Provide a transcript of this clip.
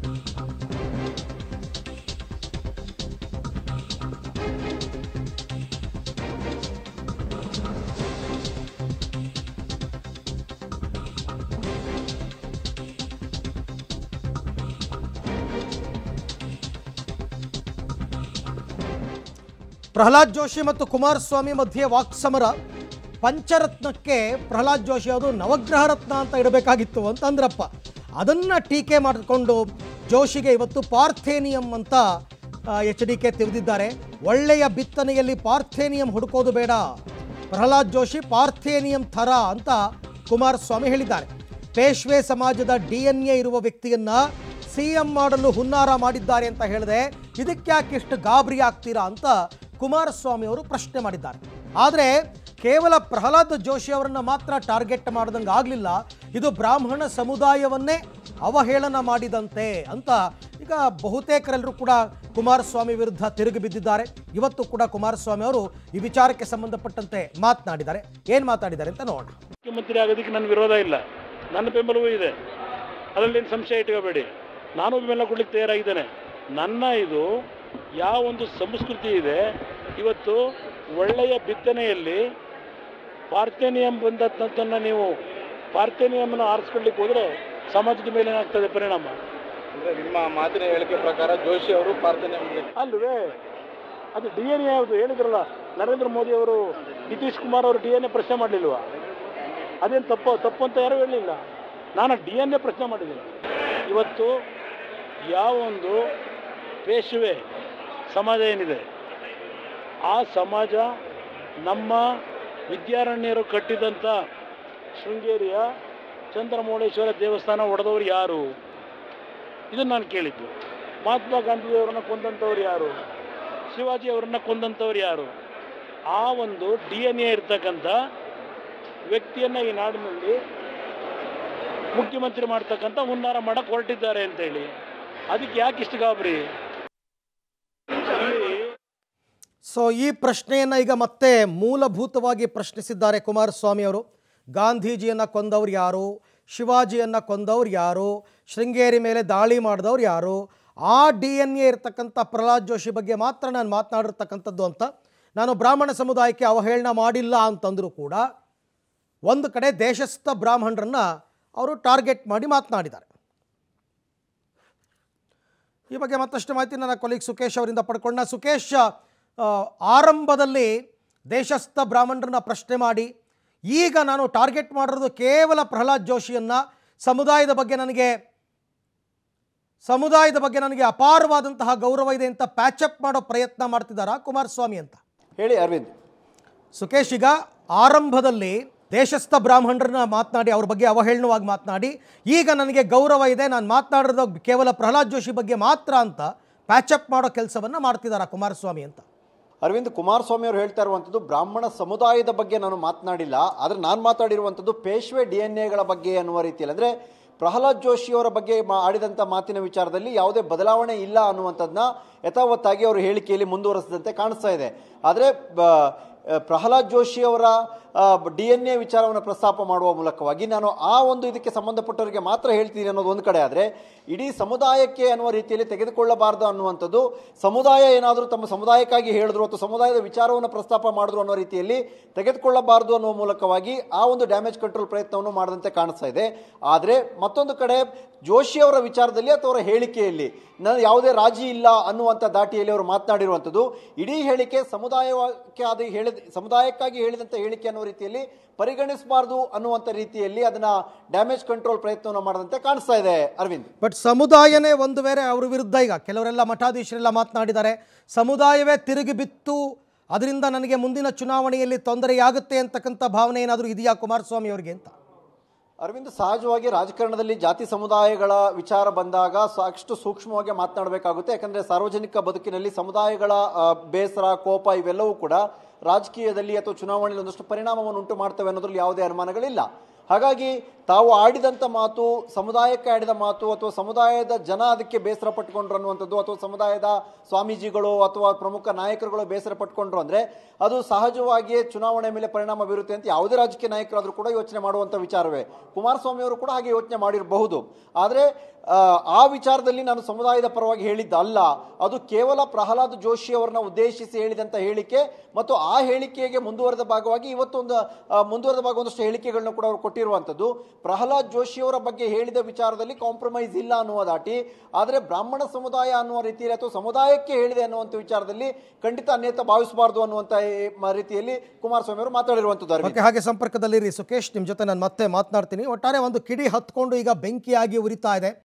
ಪ್ರಹ್ಲಾದ್ ಜೋಶಿ ಮತ್ತು ಕುಮಾರಸ್ವಾಮಿ ಮಧ್ಯೆ ವಾಕ್ಸಮರ ಪಂಚರತ್ನಕ್ಕೆ ಪ್ರಹ್ಲಾದ್ ಜೋಶಿ ಅದು ನವಗ್ರಹ ರತ್ನ ಅಂತ ಇಡಬೇಕಾಗಿತ್ತು ಅಂತ ಅಂದ್ರಪ್ಪ ಅದನ್ನು ಟೀಕೆ ಮಾಡಿಕೊಂಡು ಜೋಶಿಗೆ ಇವತ್ತು ಪಾರ್ಥೇನಿಯಂ ಅಂತ ಎಚ್ ಡಿ ಕೆ ತೆಗೆದಿದ್ದಾರೆ ಒಳ್ಳೆಯ ಬಿತ್ತನೆಯಲ್ಲಿ ಪಾರ್ಥೇನಿಯಂ ಹುಡುಕೋದು ಬೇಡ ಪ್ರಹ್ಲಾದ್ ಜೋಶಿ ಪಾರ್ಥೇನಿಯಂ ಥರ ಅಂತ ಕುಮಾರಸ್ವಾಮಿ ಹೇಳಿದ್ದಾರೆ ಪೇಶ್ವೆ ಸಮಾಜದ ಡಿ ಎನ್ ಎ ಇರುವ ವ್ಯಕ್ತಿಯನ್ನ ಸಿ ಎಂ ಮಾಡಲು ಹುನ್ನಾರ ಮಾಡಿದ್ದಾರೆ ಅಂತ ಹೇಳಿದೆ ಇದಕ್ಯಾಕೆ ಇಷ್ಟು ಗಾಬರಿ ಆಗ್ತೀರಾ ಅಂತ ಕುಮಾರಸ್ವಾಮಿ ಅವರು ಪ್ರಶ್ನೆ ಮಾಡಿದ್ದಾರೆ ಆದರೆ ಕೇವಲ ಪ್ರಹ್ಲಾದ್ ಜೋಶಿ ಅವರನ್ನ ಮಾತ್ರ ಟಾರ್ಗೆಟ್ ಮಾಡ್ದಂಗೆ ಆಗಲಿಲ್ಲ ಇದು ಬ್ರಾಹ್ಮಣ ಸಮುದಾಯವನ್ನೇ ಅವಹೇಳನ ಮಾಡಿದಂತೆ ಅಂತ ಈಗ ಬಹುತೇಕರೆಲ್ಲರೂ ಕೂಡ ಕುಮಾರಸ್ವಾಮಿ ವಿರುದ್ಧ ತಿರುಗಿ ಬಿದ್ದಿದ್ದಾರೆ ಇವತ್ತು ಕೂಡ ಕುಮಾರಸ್ವಾಮಿ ಅವರು ಈ ವಿಚಾರಕ್ಕೆ ಸಂಬಂಧಪಟ್ಟಂತೆ ಮಾತನಾಡಿದ್ದಾರೆ ಏನು ಮಾತಾಡಿದ್ದಾರೆ ಅಂತ ನೋಡೋಣ ಮುಖ್ಯಮಂತ್ರಿ ಆಗೋದಕ್ಕೆ ನನ್ನ ವಿರೋಧ ಇಲ್ಲ ನನ್ನ ಬೆಂಬಲವೂ ಇದೆ ಅದರಲ್ಲಿ ಸಂಶಯ ಇಟ್ಕೋಬೇಡಿ ನಾನು ಬೆಂಬಲ ಕೊಡ್ಲಿಕ್ಕೆ ತಯಾರಾಗಿದ್ದೇನೆ ನನ್ನ ಇದು ಯಾವ ಒಂದು ಸಂಸ್ಕೃತಿ ಇದೆ ಇವತ್ತು ಒಳ್ಳೆಯ ಬಿತ್ತನೆಯಲ್ಲಿ ಪಾರ್ಥೇನಿಯಂ ಬಂದದ್ದನ್ನು ನೀವು ಪಾರ್ಥೇನಿಯಂನ ಆರಿಸ್ಕೊಳ್ಳಿಕ್ಕೆ ಹೋದರೆ ಸಮಾಜದ ಮೇಲೆ ಏನಾಗ್ತದೆ ಪರಿಣಾಮ ಅಂದ್ರೆ ನಿಮ್ಮ ಮಾತಿನ ಹೇಳಿಕೆ ಪ್ರಕಾರ ಜೋಶಿ ಅವರು ಪ್ರಾರ್ಥನೆ ಮಾಡಿದ್ರು. ಅಲ್ವೇ ಅದು ಡಿ ಎನ್ ಎ ಯಾವುದು ಹೇಳಿದ್ರಲ್ಲ ನರೇಂದ್ರ ಮೋದಿ ಅವರು ನಿತೀಶ್ ಕುಮಾರ್ ಅವರು ಡಿ ಎನ್ ಎ ಪ್ರಶ್ನೆ ಮಾಡಲಿಲ್ವಾ ಅದೇನು ತಪ್ಪು ತಪ್ಪು ಅಂತ ಯಾರೂ ಹೇಳಲಿಲ್ಲ ನಾನು ಡಿ ಎನ್ ಎ ಪ್ರಶ್ನೆ ಮಾಡಿದ್ದೀನಿ ಇವತ್ತು ಯಾವ ಒಂದು ಪೇಶುವೆ ಸಮಾಜ ಏನಿದೆ ಆ ಸಮಾಜ ನಮ್ಮ ವಿದ್ಯಾರಣ್ಯರು ಕಟ್ಟಿದಂಥ ಶೃಂಗೇರಿಯ ಚಂದ್ರಮೌಳೇಶ್ವರ ದೇವಸ್ಥಾನ ಒಡೆದವರು ಯಾರು ಇದನ್ನು ನಾನು ಕೇಳಿದ್ದು ಮಹಾತ್ಮ ಗಾಂಧಿಯವರನ್ನ ಕೊಂದಂಥವ್ರು ಯಾರು ಶಿವಾಜಿ ಅವರನ್ನ ಕೊಂದಂಥವ್ರು ಯಾರು ಆ ಒಂದು ಡಿ ಎನ್ ಎ ಇರ್ತಕ್ಕಂಥ ವ್ಯಕ್ತಿಯನ್ನು ಈ ನಾಡಿನಲ್ಲಿ ಮುಖ್ಯಮಂತ್ರಿ ಮಾಡ್ತಕ್ಕಂಥ ಹುನ್ನಾರ ಮಾಡಕ್ಕೆ ಹೊರಟಿದ್ದಾರೆ ಅಂತೇಳಿ ಅದಕ್ಕೆ ಯಾಕೆ ಇಷ್ಟು ಗಾಬರಿ ಇಲ್ಲಿ ಸೊ ಈ ಪ್ರಶ್ನೆಯನ್ನು ಈಗ ಮತ್ತೆ ಮೂಲಭೂತವಾಗಿ ಪ್ರಶ್ನಿಸಿದ್ದಾರೆ ಕುಮಾರಸ್ವಾಮಿ ಅವರು ಗಾಂಧೀಜಿಯನ್ನು ಕೊಂದವ್ರು ಯಾರು ಶಿವಾಜಿಯನ್ನು ಕೊಂದವ್ರು ಯಾರು ಶೃಂಗೇರಿ ಮೇಲೆ ದಾಳಿ ಮಾಡಿದವ್ರು ಯಾರು ಆ ಡಿ ಎನ್ ಎ ಇರ್ತಕ್ಕಂಥ ಪ್ರಹ್ಲಾದ್ ಜೋಶಿ ಬಗ್ಗೆ ಮಾತ್ರ ನಾನು ಮಾತನಾಡಿರ್ತಕ್ಕಂಥದ್ದು ಅಂತ ನಾನು ಬ್ರಾಹ್ಮಣ ಸಮುದಾಯಕ್ಕೆ ಅವಹೇಳನ ಮಾಡಿಲ್ಲ ಅಂತಂದರೂ ಕೂಡ ಒಂದು ಕಡೆ ದೇಶಸ್ಥ ಬ್ರಾಹ್ಮಣರನ್ನು ಅವರು ಟಾರ್ಗೆಟ್ ಮಾಡಿ ಮಾತನಾಡಿದ್ದಾರೆ ಈ ಬಗ್ಗೆ ಮತ್ತಷ್ಟು ಮಾಹಿತಿ ನನ್ನ ಕೊಲೀಗ್ ಸುಕೇಶ್ ಅವರಿಂದ ಪಡ್ಕೊಂಡ ಸುಕೇಶ್ ಆ, ಆರಂಭದಲ್ಲಿ ದೇಶಸ್ಥ ಬ್ರಾಹ್ಮಣರನ್ನ ಪ್ರಶ್ನೆ ಮಾಡಿ ಈಗ ನಾನು ಟಾರ್ಗೆಟ್ ಮಾಡಿರೋದು ಕೇವಲ ಪ್ರಹ್ಲಾದ್ ಜೋಶಿಯನ್ನು ಸಮುದಾಯದ ಬಗ್ಗೆ ನನಗೆ ಸಮುದಾಯದ ಬಗ್ಗೆ ನನಗೆ ಅಪಾರವಾದಂತಹ ಗೌರವ ಇದೆ ಅಂತ ಪ್ಯಾಚಪ್ ಮಾಡೋ ಪ್ರಯತ್ನ ಮಾಡ್ತಿದ್ದಾರಾ ಕುಮಾರಸ್ವಾಮಿ ಅಂತ ಹೇಳಿ ಅರವಿಂದ್ ಸುಕೇಶ್ ಈಗ ಆರಂಭದಲ್ಲಿ ದೇಶಸ್ಥ ಬ್ರಾಹ್ಮಣರನ್ನ ಮಾತನಾಡಿ ಅವ್ರ ಬಗ್ಗೆ ಅವಹೇಳನವಾಗಿ ಮಾತನಾಡಿ ಈಗ ನನಗೆ ಗೌರವ ಇದೆ ನಾನು ಮಾತನಾಡಿರೋದು ಕೇವಲ ಪ್ರಹ್ಲಾದ್ ಜೋಶಿ ಬಗ್ಗೆ ಮಾತ್ರ ಅಂತ ಪ್ಯಾಚಪ್ ಮಾಡೋ ಕೆಲಸವನ್ನು ಮಾಡ್ತಿದ್ದಾರೆ ಕುಮಾರಸ್ವಾಮಿ ಅಂತ ಅರವಿಂದ್ ಕುಮಾರಸ್ವಾಮಿ ಅವರು ಹೇಳ್ತಾ ಇರುವಂಥದ್ದು ಬ್ರಾಹ್ಮಣ ಸಮುದಾಯದ ಬಗ್ಗೆ ನಾನು ಮಾತನಾಡಿಲ್ಲ ಆದರೆ ನಾನು ಮಾತಾಡಿರುವಂಥದ್ದು ಪೇಶ್ವೆ ಡಿ ಎನ್ ಎಗಳ ಬಗ್ಗೆ ಅನ್ನುವ ರೀತಿಯಲ್ಲಿ ಅಂದರೆ ಪ್ರಹ್ಲಾದ್ ಜೋಶಿಯವರ ಬಗ್ಗೆ ಮಾ ಆಡಿದಂಥ ಮಾತಿನ ವಿಚಾರದಲ್ಲಿ ಯಾವುದೇ ಬದಲಾವಣೆ ಇಲ್ಲ ಅನ್ನುವಂಥದ್ದನ್ನ ಯಥಾವತ್ತಾಗಿ ಅವರು ಹೇಳಿಕೆಯಲ್ಲಿ ಮುಂದುವರಿಸಿದಂತೆ ಕಾಣಿಸ್ತಾ ಇದೆ ಆದರೆ ಪ್ರಹ್ಲಾದ್ ಜೋಶಿ ಅವರ ಡಿ ಎನ್ ಎ ವಿಚಾರವನ್ನು ಪ್ರಸ್ತಾಪ ಮಾಡುವ ಮೂಲಕವಾಗಿ ನಾನು ಆ ಒಂದು ಇದಕ್ಕೆ ಸಂಬಂಧಪಟ್ಟವರಿಗೆ ಮಾತ್ರ ಹೇಳ್ತೀನಿ ಅನ್ನೋದು ಒಂದು ಕಡೆ ಆದರೆ ಇಡೀ ಸಮುದಾಯಕ್ಕೆ ಅನ್ನುವ ರೀತಿಯಲ್ಲಿ ತೆಗೆದುಕೊಳ್ಳಬಾರದು ಅನ್ನುವಂಥದ್ದು ಸಮುದಾಯ ಏನಾದರೂ ತಮ್ಮ ಸಮುದಾಯಕ್ಕಾಗಿ ಹೇಳಿದ್ರು ಅಥವಾ ಸಮುದಾಯದ ವಿಚಾರವನ್ನು ಪ್ರಸ್ತಾಪ ಮಾಡಿದ್ರು ಅನ್ನೋ ರೀತಿಯಲ್ಲಿ ತೆಗೆದುಕೊಳ್ಳಬಾರದು ಅನ್ನುವ ಮೂಲಕವಾಗಿ ಆ ಒಂದು ಡ್ಯಾಮೇಜ್ ಕಂಟ್ರೋಲ್ ಪ್ರಯತ್ನವನ್ನು ಮಾಡದಂತೆ ಕಾಣಿಸ್ತಾ ಇದೆ ಆದರೆ ಮತ್ತೊಂದು ಕಡೆ ಜೋಶಿ ಅವರ ವಿಚಾರದಲ್ಲಿ ಅಥವಾ ಅವರ ಹೇಳಿಕೆಯಲ್ಲಿ ನಾನು ಯಾವುದೇ ರಾಜಿ ಇಲ್ಲ ಅನ್ನುವಂಥ ದಾಟಿಯಲ್ಲಿ ಅವರು ಮಾತನಾಡಿರುವಂಥದ್ದು ಇಡೀ ಹೇಳಿಕೆ ಸಮುದಾಯಕ್ಕೆ ಅದು ಹೇಳಿದ ಸಮುದಾಯಕ್ಕಾಗಿ ಹೇಳಿದಂಥ ಹೇಳಿಕೆ ಅನ್ನೋ ರೀತಿಯಲ್ಲಿ ಪರಿಗಣಿಸಬಾರದು ಅನ್ನುವಂಥ ರೀತಿಯಲ್ಲಿ ಅದನ್ನ ಡ್ಯಾಮೇಜ್ ಕಂಟ್ರೋಲ್ ಪ್ರಯತ್ನವನ್ನು ಮಾಡದಂತೆ ಕಾಣಿಸ್ತಾ ಇದೆ ಅರವಿಂದ್ ಬಟ್ ಸಮುದಾಯನೇ ಒಂದು ಬೇರೆ ಅವ್ರ ವಿರುದ್ಧ ಈಗ ಕೆಲವರೆಲ್ಲ ಮಠಾಧೀಶರೆಲ್ಲ ಮಾತನಾಡಿದ್ದಾರೆ ಸಮುದಾಯವೇ ತಿರುಗಿ ಬಿತ್ತು ಅದರಿಂದ ನನಗೆ ಮುಂದಿನ ಚುನಾವಣೆಯಲ್ಲಿ ತೊಂದರೆಯಾಗುತ್ತೆ ಅಂತಕ್ಕಂಥ ಭಾವನೆ ಏನಾದರೂ ಇದೆಯಾ ಕುಮಾರಸ್ವಾಮಿ ಅವರಿಗೆ ಅಂತ ಅರವಿಂದ್ ಸಹಜವಾಗಿ ರಾಜಕಾರಣದಲ್ಲಿ ಜಾತಿ ಸಮುದಾಯಗಳ ವಿಚಾರ ಬಂದಾಗ ಸಾಕಷ್ಟು ಸೂಕ್ಷ್ಮವಾಗಿ ಮಾತನಾಡಬೇಕಾಗುತ್ತೆ ಯಾಕಂದ್ರೆ ಸಾರ್ವಜನಿಕ ಬದುಕಿನಲ್ಲಿ ಸಮುದಾಯಗಳ ಆ, ಬೇಸರ ಕೋಪ ಇವೆಲ್ಲವೂ ಕೂಡ ರಾಜಕೀಯದಲ್ಲಿ ಅಥವಾ ಚುನಾವಣೆಯಲ್ಲಿ ಒಂದಷ್ಟು ಪರಿಣಾಮವನ್ನು ಉಂಟು ಮಾಡ್ತವೆ ಅನ್ನೋದ್ರಲ್ಲಿ ಯಾವುದೇ ಅನುಮಾನಗಳಿಲ್ಲ ಹಾಗಾಗಿ ತಾವು ಆಡಿದಂಥ ಮಾತು ಸಮುದಾಯಕ್ಕೆ ಆಡಿದ ಮಾತು ಅಥವಾ ಸಮುದಾಯದ ಜನ ಅದಕ್ಕೆ ಬೇಸರ ಪಟ್ಕೊಂಡ್ರು ಅನ್ನುವಂಥದ್ದು ಅಥವಾ ಸಮುದಾಯದ ಸ್ವಾಮೀಜಿಗಳು ಅಥವಾ ಪ್ರಮುಖ ನಾಯಕರುಗಳು ಬೇಸರ ಪಟ್ಕೊಂಡ್ರು ಅಂದರೆ ಅದು ಸಹಜವಾಗಿಯೇ ಚುನಾವಣೆ ಮೇಲೆ ಪರಿಣಾಮ ಬೀರುತ್ತೆ ಅಂತ ಯಾವುದೇ ರಾಜಕೀಯ ನಾಯಕರಾದರೂ ಕೂಡ ಯೋಚನೆ ಮಾಡುವಂಥ ವಿಚಾರವೇ ಕುಮಾರಸ್ವಾಮಿ ಅವರು ಕೂಡ ಹಾಗೆ ಯೋಚನೆ ಮಾಡಿರಬಹುದು ಆದರೆ ಆ, ಆ ವಿಚಾರದಲ್ಲಿ ನಾನು ಸಮುದಾಯದ ಪರವಾಗಿ ಹೇಳಿದ್ದಲ್ಲ ಅದು ಕೇವಲ ಪ್ರಹ್ಲಾದ್ ಜೋಶಿ ಅವರನ್ನ ಉದ್ದೇಶಿಸಿ ಹೇಳಿದಂಥ ಹೇಳಿಕೆ ಮತ್ತು ಆ ಹೇಳಿಕೆಗೆ ಮುಂದುವರೆದ ಭಾಗವಾಗಿ ಇವತ್ತೊಂದು ಆ, ಮುಂದುವರೆದ ಭಾಗ ಒಂದಷ್ಟು ಹೇಳಿಕೆಗಳನ್ನ ಕೂಡ ಅವರು ಕೊಟ್ಟಿರುವಂಥದ್ದು ಪ್ರಹ್ಲಾದ್ ಜೋಶಿ ಅವರ ಬಗ್ಗೆ ಹೇಳಿದ ವಿಚಾರದಲ್ಲಿ ಕಾಂಪ್ರಮೈಸ್ ಇಲ್ಲ ಅನ್ನುವ ದಾಟಿ ಆದರೆ ಬ್ರಾಹ್ಮಣ ಸಮುದಾಯ ಅನ್ನುವ ರೀತಿಯಲ್ಲಿ ಅಥವಾ ಸಮುದಾಯಕ್ಕೆ ಹೇಳಿದೆ ಅನ್ನುವಂಥ ವಿಚಾರದಲ್ಲಿ ಖಂಡಿತ ಅನ್ಯತ ಭಾವಿಸಬಾರ್ದು ಅನ್ನುವಂಥ ಈ ಮ- ರೀತಿಯಲ್ಲಿ ಕುಮಾರಸ್ವಾಮಿ ಅವರು ಮಾತಾಡಿರುವಂಥದ್ದು ಅರವಿಂದ್. ಓಕೆ ಹಾಗೆ ಸಂಪರ್ಕದಲ್ಲಿರಿ ಸುಖೇಶ್ ನಿಮ್ಮ ಜೊತೆ ನಾನು ಮತ್ತೆ ಮಾತನಾಡ್ತೀನಿ ಒಟ್ಟಾರೆ ಒಂದು ಕಿಡಿ ಹತ್ಕೊಂಡು ಈಗ ಬೆಂಕಿಯಾಗಿ ಉರಿತಾ ಇದೆ